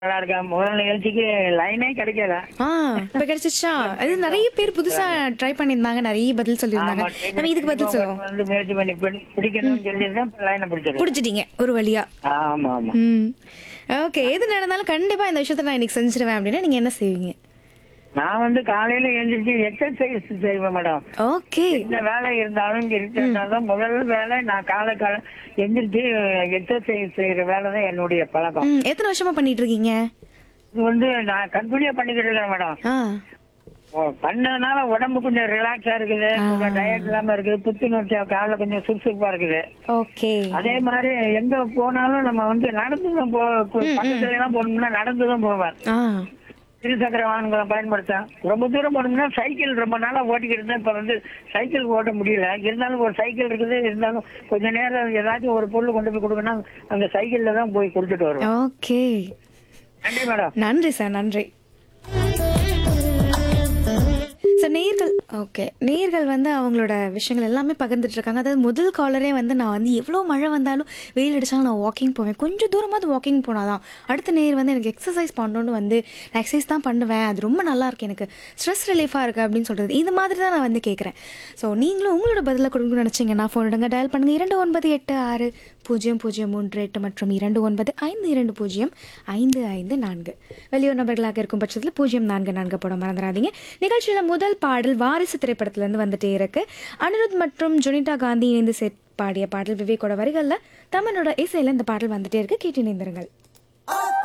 நல்லா இருக்கேன் முதல் நிகழ்ச்சிக்கு லைனே கிடைக்கல ஆ இப்ப கிடைச்சிச்சா அது நிறைய பேர் புதுசா ட்ரை பண்ணியிருந்தாங்க நிறைய பதில் சொல்லியிருந்தாங்க ஆமா, நம்ம இதுக்கு பதில் சொல்லுவோம் வந்து முயற்சி பண்ணி பிடி- பிடிக்கணும்னு சொல்லியிருந்தேன் லைனை பிடிச்சிருக்கேன் பிடிச்சிட்டீங்க ஒரு வழியா ஆமா ஆமா ம் ஓகே எது நடந்தாலும் கண்டிப்பா இந்த விஷயத்த நான் இன்னைக்கு செஞ்சிருவேன் அப்படின்னா நீங்க என்ன செய்வீங்க நான் வந்து காலையில எழுந்திரிச்சு எக்ஸசைஸ் செய்வேன் மேடம் ஓகே எந்த வேலை இருந்தாலும் இங்க இருக்கிறதாலும் முதல் வேலை நான் காலை காலை எந்திரிச்சு எக்ஸசைஸ் செய்யற வேலை தான் என்னுடைய பழக்கம் ம் எத்தனை வருஷமா பண்ணிட்டு இருக்கீங்க இது வந்து நான் கண்டினியூ பண்ணிக்கிட்டு இருக்கேன் மேடம் ஆ ஓ, பண்ணதுனால உடம்பு கொஞ்சம் ரிலாக்ஸா இருக்குது கொஞ்சம் டயட் இல்லாம இருக்குது புத்துணர்ச்சியா காலைல கொஞ்சம் சுறுசுறுப்பா இருக்குது ஓகே அதே மாதிரி எங்க போனாலும் நம்ம வந்து நடந்து தான் போ பக்கத்துல எல்லாம் போகணும்னா நடந்து தான் போவேன் ஆ இருசக்கர வாகனங்களை பயன்படுத்தேன் ரொம்ப தூரம் போனோம்னா சைக்கிள் ரொம்ப நாளா ஓட்டிக்கிட்டு இருந்தேன் இப்ப வந்து சைக்கிள் ஓட்ட முடியல இருந்தாலும் ஒரு சைக்கிள் இருக்குது இருந்தாலும் கொஞ்ச நேரம் ஏதாச்சும் ஒரு பொருள் கொண்டு போய் கொடுக்கணும் அந்த சைக்கிள்ல தான் போய் கொடுத்துட்டு வருவேன் ஓகே நன்றி மேடம் நன்றி சார் நன்றி சார் நேர்கள் ஓகே நேர்கள் வந்து அவங்களோட விஷயங்கள் எல்லாமே பகிர்ந்துட்டு இருக்காங்க அதாவது முதல் காலரே வந்து நான் வந்து எவ்வளோ மழை வந்தாலும் வெயில் அடிச்சாலும் நான் வாக்கிங் போவேன் கொஞ்சம் தூரமாவது வாக்கிங் போனாதான் அடுத்த நேர் வந்து எனக்கு எக்ஸசைஸ் பண்ணணும்னு வந்து நான் எக்ஸசைஸ் தான் பண்ணுவேன் அது ரொம்ப நல்லா இருக்கு எனக்கு ஸ்ட்ரெஸ் ரிலீஃபாக இருக்குது அப்படின்னு சொல்கிறது இந்த மாதிரி தான் நான் வந்து கேட்குறேன் ஸோ நீங்களும் உங்களோட பதிலை கொடுக்கணும்னு நினச்சிங்கன்னா ஃபோன் எடுங்க டயல் பண்ணுங்கள் இரண்டு ஒன்பது எட்டு ஆறு பூஜ்ஜியம் பூஜ்ஜியம் மூன்று எட்டு மற்றும் இரண்டு ஒன்பது ஐந்து இரண்டு பூஜ்ஜியம் ஐந்து ஐந்து நான்கு வெளியூர் நபர்களாக இருக்கும் பட்சத்தில் பூஜ்ஜியம் நான்கு நான்கு போட மறந்துடாதீங்க நிகழ்ச்சியில் முதல் பாடல் வாரிசு திரைப்படத்திலேருந்து வந்துட்டே இருக்கு அனிருத் மற்றும் ஜுனிதா காந்தி இணைந்து சே பாடிய பாடல் விவேக்கோட வரிகளில் தமிழோட இசையில் இந்த பாடல் வந்துட்டே இருக்கு கேட்டு இணைந்திருங்கள்